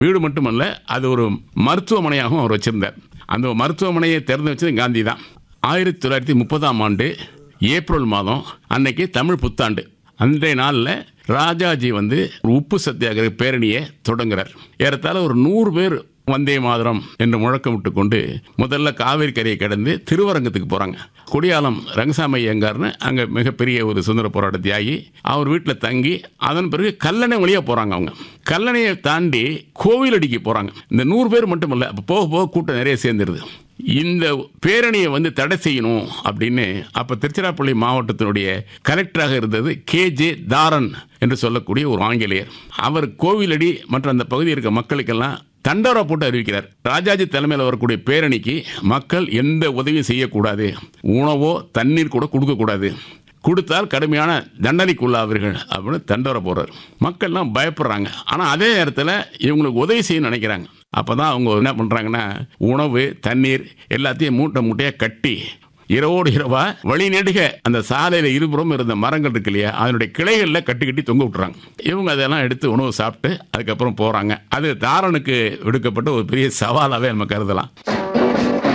வீடு மட்டுமல்ல அது ஒரு மருத்துவமனையாகவும் அவர் வச்சிருந்தார் அந்த மருத்துவமனையை திறந்து வச்சது காந்தி தான் ஆயிரத்தி தொள்ளாயிரத்தி முப்பதாம் ஆண்டு ஏப்ரல் மாதம் அன்னைக்கு தமிழ் புத்தாண்டு அன்றைய நாளில் ராஜாஜி வந்து ஒரு உப்பு சத்தியாகிரக பேரணியை தொடங்குறார் ஏறத்தாழ ஒரு நூறு பேர் வந்தே மாதரம் என்று முழக்கமிட்டு கொண்டு முதல்ல காவேரி கரையை கடந்து திருவரங்கத்துக்கு போகிறாங்க கொடியாலம் ரங்கசாமி ஐயங்கார்னு அங்கே மிகப்பெரிய ஒரு சுதந்திர போராட்ட தியாகி அவர் வீட்டில் தங்கி அதன் பிறகு கல்லணை வழியாக போகிறாங்க அவங்க கல்லணையை தாண்டி கோவிலடிக்கு போகிறாங்க இந்த நூறு பேர் மட்டும் இல்லை அப்போ போக போக கூட்டம் நிறைய சேர்ந்துருது இந்த பேரணியை வந்து தடை செய்யணும் அப்படின்னு அப்போ திருச்சிராப்பள்ளி மாவட்டத்தினுடைய கலெக்டராக இருந்தது கே ஜே தாரன் என்று சொல்லக்கூடிய ஒரு ஆங்கிலேயர் அவர் கோவிலடி மற்றும் அந்த பகுதியில் இருக்க மக்களுக்கெல்லாம் தண்டோரா போட்டு அறிவிக்கிறார் ராஜாஜி தலைமையில் வரக்கூடிய பேரணிக்கு மக்கள் எந்த உதவியும் செய்யக்கூடாது உணவோ தண்ணீர் கூட கொடுக்கக்கூடாது கொடுத்தால் கடுமையான தண்டனைக்குள்ளாவீர்கள் அப்படின்னு தண்டோரை போடுறார் மக்கள்லாம் பயப்படுறாங்க ஆனால் அதே நேரத்தில் இவங்களுக்கு உதவி செய்யணும்னு நினைக்கிறாங்க அப்போ தான் அவங்க என்ன பண்ணுறாங்கன்னா உணவு தண்ணீர் எல்லாத்தையும் மூட்டை மூட்டையாக கட்டி இரவோடு இரவா வழி நெடுக அந்த சாலையில் இருபுறம் இருந்த மரங்கள் இருக்கு இல்லையா அதனுடைய கிளைகளில் கட்டி கட்டி தொங்க விட்டுறாங்க இவங்க அதெல்லாம் எடுத்து உணவு சாப்பிட்டு அதுக்கப்புறம் போகிறாங்க அது தாரனுக்கு விடுக்கப்பட்ட ஒரு பெரிய சவாலாகவே நம்ம கருதலாம்